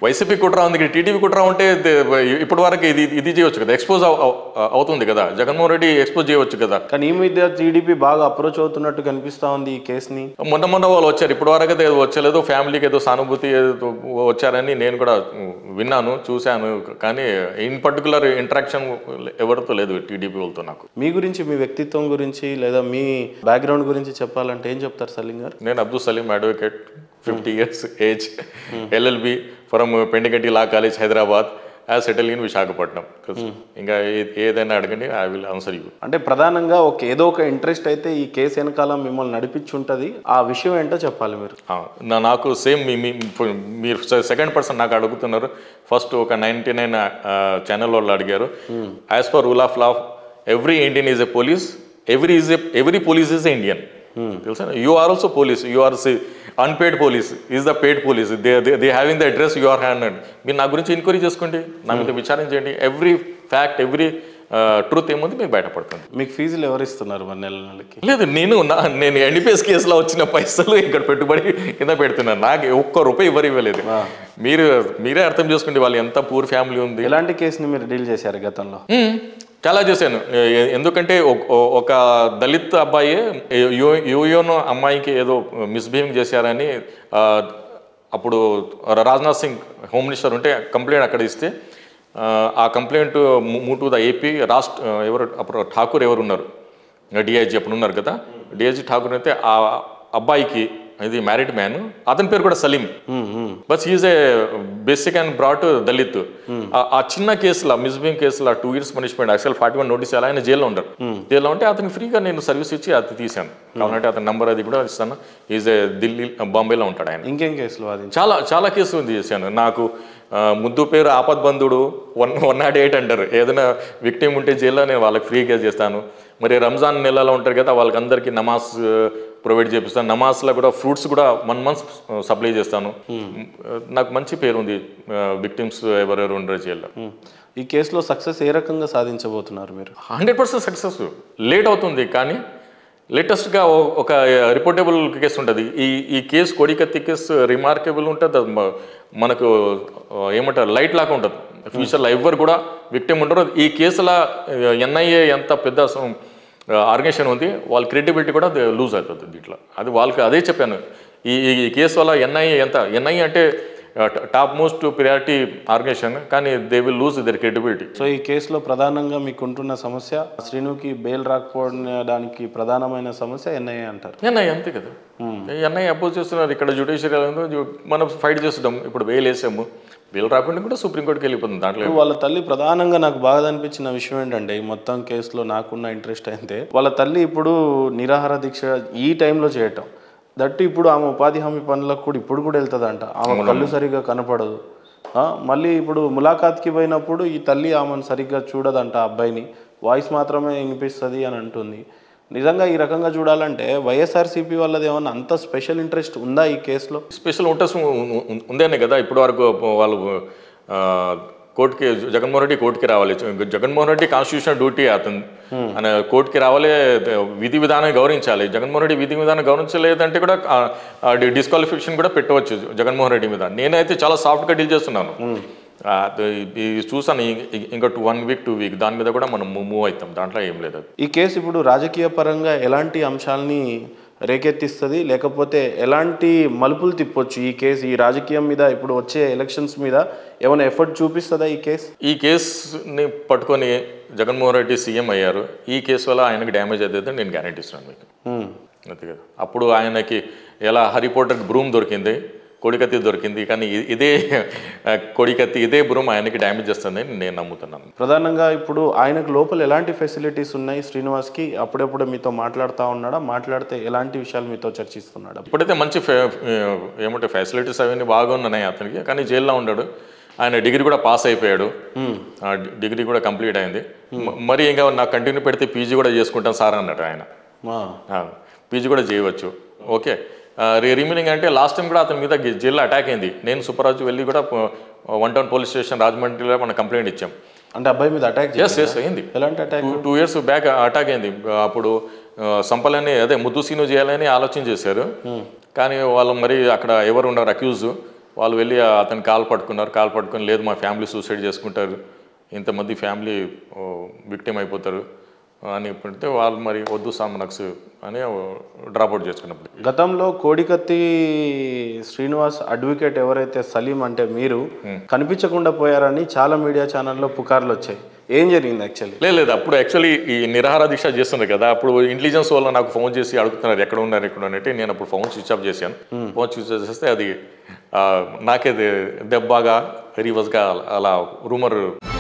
YCP కుట్ర ఉంది ఇక్కడ టీడీపీ కుట్ర ఉంటే దే- ఇప్పటి వరకు ఇది ఇది చేయొచ్చు కదా ఎక్స్పోజ్ అవుతుంది కదా జగన్మోహన్ రెడ్డి ఎక్స్పోజ్ చేయవచ్చు కదా కానీ ఈ మధ్య టీడీపీ బాగా అప్రోచ్ అవుతున్నట్టు కనిపిస్తా ఉంది ఈ కేసుని మొన్న మొన్న వాళ్ళు వచ్చారు ఇప్పటి వరకు అయితే ఏదో వచ్చలేదు ఫ్యామిలీకి ఏదో సానుభూతి ఏదో వచ్చారని నేను కూడా విన్నాను చూశాను కానీ ఇన్ పర్టికులర్ ఇంటరాక్షన్ ఎవరితో లేదు టీడీపీ వాళ్ళతో నాకు మీ గురించి మీ వ్యక్తిత్వం గురించి లేదా మీ బ్యాక్గ్రౌండ్ గురించి చెప్పాలంటే ఏం చెప్తారు సలీం గారు నేను Abdul Saleem advocate fifty years age LLB from Pendiganti law college Hyderabad as settle in Visakhapatnam ఇంకా ఏ- ఏదైనా అడగండి ఐ విల్ ఆన్సర్ యూ అంటే ప్రధానంగా ఒక ఏదో ఒక ఇంట్రెస్ట్ అయితే ఈ కేసు వెనకాల మిమ్మల్ని నడిపించుంటది ఆ విషయం ఏంటో చెప్పాలి మీరు ఆ, నా- నాకు సేమ్ మీ మీ- ఇప్పుడు మీరు సెకండ్ పర్సన్ నాకు అడుగుతున్నారు ఫస్ట్ ఒక నైంటీ నైన్ ఛానల్ వాళ్ళు అడిగారు as per rule of law every Indian is a police every is a every police is a Indian తెలుసా you are also police you are unpaid police is the paid police they they having the address you are hand మీరు నా గురించి enquiry చేసుకోండి నా మీద విచారించండి every fact every truth ఏముంది మీకు బయటపడుతుంది మీకు ఫీజులు ఎవరు ఇస్తున్నారు మరి నెల నెలకి లేదు నేను నా నేను ఎన్డిపిఎస్ కేసులో వచ్చిన పైసలు ఇక్కడ పెట్టుబడి కింద పెడుతున్నాను నాకు ఒక్క రూపాయి ఎవరు ఇవ్వలేదు మీరు మీరే అర్థం చేసుకోండి వాళ్ళు ఎంత పూర్ ఫ్యామిలీ ఉంది ఎలాంటి కేసుని మీరు డీల్ చేశారు గతంలో మ్మ్. చాలా చేశాను ఎ- ఎందుకంటే ఒక- ఒక దళిత్ అబ్బాయి యు- యుయోను అమ్మాయికి ఏదో మిస్బిహేవింగ్ చేశారని ఆ, అప్పుడు రాజ్నాథ్ సింగ్ హోమ్ మినిస్టర్ ఉంటే కంప్లైంట్ అక్కడ ఇస్తే ఆ, ఆ complaint move to the AP రాష్ట్ర ఎవరు అప్పుడు ఠాకూర్ ఎవరు ఉన్నారు డిఐజీ అప్పుడు ఉన్నారు కదా డిఐజీ ఠాకూర్ అయితే ఆ అబ్బాయికి ఇది మ్యారీడ్ మ్యాన్ అతని పేరు కూడా Saleem but is a basic and brat Dalit ఆ- ఆ చిన్న కేసులో మిస్బింగ్ కేసులో two years punishment actual forty one notice అలా ఆయన జైల్లో ఉండరు జైల్లో ఉంటే అతను ఫ్రీగా నేను సర్వీస్ ఇచ్చి అది తీశాను కావాలంటే అతని నంబర్ అది కూడా ఇస్తాను ఈజ్ ఏ ఢిల్లీ బాంబేలో ఉంటాడు ఆయన ఇంకేం కేసులు వాదించారు చాలా చాలా కేసులు ఉంది చేశాను నాకు ఆ, ముద్దు పేరు ఆపద్బంధుడు వన్ వన్ నాట్ ఎయిట్ అంటారు ఏదైనా విక్టిమ్ ఉంటే జైల్లో నేను వాళ్ళకి ఫ్రీగా చేస్తాను మరి రంజాన్ నెలలో ఉంటారు కదా వాళ్ళకి అందరికీ నమాజ్ ప్రొవైడ్ చేపిస్తాను నమాజ్లో కూడా ఫ్రూట్స్ కూడా వన్ మంత్ సప్లై చేస్తాను నాకు మంచి పేరు ఉంది విక్టిమ్స్ ఎవరెవరు ఉండరు జైల్లో ఉమ్. ఈ కేసులో సక్సెస్ ఏ రకంగా సాధించబోతున్నారు మీరు హండ్రెడ్ పర్సెంట్ సక్సెస్ లేట్ అవుతుంది కానీ లేటెస్ట్గా ఒక రిపోర్టబుల్ కేసు ఉంటుంది ఈ ఈ కేసు కొడికత్తి కేసు రిమార్కబుల్ ఉంటుంది అది మ- మనకు ఆ, ఏమంటారు లైట్ లాగా ఉంటుంది ఫ్యూచర్లో ఎవ్వరు కూడా విక్టిమ్ ఉండరు ఈ కేసులో ఎన్ఐఏ ఎంత పెద్ద ఆర్గనైజేషన్ ఉంది వాళ్ళ క్రెడిబిలిటీ కూడా లూజ్ అవుతుంది దీంట్లో అది వాళ్ళకి అదే చెప్పాను ఈ ఈ కేసు వల్ల ఎన్ఐఏ ఎంత ఎన్ఐఏ అంటే టాప్ మోస్ట్ ప్రియారిటీ ఆర్గనైజేషన్ కానీ they will lose their credibility so ఈ కేసులో ప్రధానంగా మీకుంటున్న సమస్య శ్రీనుకి బెయిల్ రాకపోవడానికి ప్రధానమైన సమస్య ఎన్ఐఏ అంటారు ఎన్ఐ అంతే కదా ఎన్ఐ అపోజ్ చేస్తున్నారు ఇక్కడ జ్యుడిషియరీ మనం ఫైట్ చేస్తున్నాం ఇప్పుడు వేలు వేసాము వేలు రాకుండా కూడా సుప్రీంకోర్టుకి వెళ్ళిపోతుంది దాంట్లో వాళ్ళ తల్లి ప్రధానంగా నాకు బాగా అనిపించిన విషయం ఏంటంటే ఈ మొత్తం కేసులో నాకున్న ఇంట్రెస్ట్ అయితే వాళ్ళ తల్లి ఇప్పుడు నిరాహార దీక్ష ఈ టైంలో చేయటం దట్టు ఇప్పుడు ఆమె ఉపాధి హామీ పనులకు కూడా ఇప్పుడు కూడా వెళ్తుందంట ఆమె కళ్ళు సరిగ్గా కనపడదు ఆ, మళ్ళీ ఇప్పుడు ములాఖాత్కి పోయినప్పుడు ఈ తల్లి ఆమెను సరిగ్గా చూడదంట ఆ అబ్బాయిని వాయిస్ మాత్రమే వినిపిస్తుంది అని అంటుంది నిజంగా ఈ రకంగా చూడాలంటే వైఎస్ఆర్సీపీ వాళ్ళది ఏమన్నా అంత స్పెషల్ ఇంట్రెస్ట్ ఉందా ఈ కేసులో స్పెషల్ ఉంటస్ ఉందేనే కదా ఇప్పటి వరకు వాళ్ళు ఆ, కోర్టుకి జగన్మోహన్ రెడ్డి కోర్టుకి రావాలి జగన్మోహన్ రెడ్డి కాన్స్టిట్యూషన్ డ్యూటీ అతను ఆయన కోర్టుకి రావాలి విధి విధానం గౌరవించాలి జగన్మోహన్ రెడ్డి విధి విధానం గౌరవించలేదంటే కూడా డిస్క్వాలిఫికేషన్ కూడా పెట్టవచ్చు జగన్మోహన్ రెడ్డి మీద నేనైతే చాలా సాఫ్ట్గా డీల్ చేస్తున్నాను ఆ, ఇది చూసాను ఇ- ఇంకా two one week two week దాని మీద కూడా మనం మూవ్ అవుతాం దాంట్లో ఏం లేదు అది ఈ కేసు ఇప్పుడు రాజకీయ పరంగా ఎలాంటి అంశాలని రేకెత్తిస్తుంది లేకపోతే ఎలాంటి మలుపులు తిప్పొచ్చు ఈ కేసు ఈ రాజకీయం మీద ఇప్పుడు వచ్చే ఎలక్షన్స్ మీద ఏమైనా ఎఫర్ట్ చూపిస్తుందా ఈ కేసు ఈ కేసుని పట్టుకొని జగన్మోహన్ రెడ్డి సీఎం అయ్యారు ఈ కేసు వల్ల ఆయనకి డ్యామేజ్ అవుతుంది నేను గ్యారెంటీ ఇస్తున్నాను మీకు ఉమ్. అంతే కదా అప్పుడు ఆయనకి ఎలా హరిపోటర్కి బ్రూమ్ దొరికింది కొడికత్తి దొరికింది కానీ ఇ- ఇదే ఆ, కొడికత్తి ఇదే బ్రూమ్ ఆయనకి డ్యామేజ్ చేస్తుందని నేను నమ్ముతున్నాను ప్రధానంగా ఇప్పుడు ఆయనకు లోపల ఎలాంటి ఫెసిలిటీస్ ఉన్నాయి శ్రీనివాస్కి అప్పుడప్పుడు మీతో మాట్లాడుతూ ఉన్నాడా మాట్లాడితే ఎలాంటి విషయాలు మీతో చర్చిస్తున్నాడా ఇప్పుడైతే మంచి ఫె- ఏమంటే ఫెసిలిటీస్ అవన్నీ బాగున్నాయి అతనికి కానీ జైల్లో ఉన్నాడు ఆయన డిగ్రీ కూడా పాస్ అయిపోయాడు ఆ, డి- డిగ్రీ కూడా కంప్లీట్ అయింది మ- మరి ఇంకా నాకు కంటిన్యూ పెడితే పీజీ కూడా చేసుకుంటాను సార్ అన్నాడు ఆయన ఆ. పీజీ కూడా చేయవచ్చు ఓకే రిమైనింగ్ అంటే లాస్ట్ టైం కూడా అతని మీద గి- జైల్లో అటాక్ అయింది నేను సుబ్బరాజు వెళ్ళి కూడా వన్ టౌన్ పోలీస్ స్టేషన్ రాజమండ్రిలో మనం కంప్లైంట్ ఇచ్చాం అంటే అబ్బాయి మీద అటాక్ ఎస్ ఎస్ అయింది ఎలాంటి attack two two years back attack అయింది అప్పుడు ఆ, సంపలని అదే ముద్దు సీను చేయాలని ఆలోచన చేశారు కానీ వాళ్ళు మరి అక్కడ ఎవరు ఉన్నారు అక్యూజ్ వాళ్ళు వెళ్ళి ఆ అతని కాలు పట్టుకున్నారు కాలు పట్టుకొని లేదు మా ఫ్యామిలీ సూసైడ్ చేసుకుంటారు ఇంతమంది ఫ్యామిలీ విక్టిమ్ అయిపోతారు అని పెడితే వాళ్ళు మరి వద్దు సామనక్స్ అని డ్రాప్అవుట్ చేసుకున్నప్పుడు గతంలో కోడికత్తి శ్రీనివాస్ అడ్వకేట్ ఎవరైతే సలీం అంటే మీరు కనిపించకుండా పోయారని చాలా మీడియా ఛానల్లో పుకార్లు వచ్చాయి ఏం జరిగింది యాక్చువల్లీ లేదు లేదు అప్పుడు యాక్చువల్లీ ఈ నిరాహార దీక్ష చేస్తుంది కదా అప్పుడు ఇంటెలిజెన్స్ వల్ల నాకు ఫోన్ చేసి అడుగుతున్నారు ఎక్కడ ఉన్నారు ఎక్కడ ఉన్నారు అంటే నేను అప్పుడు ఫోన్ స్విచ్ ఆఫ్ చేశాను ఫోన్ స్విచ్ ఆఫ్ చేస్తే అది ఆ, నాకే దె- దెబ్బగా రీవర్స్గా అలా రూమర్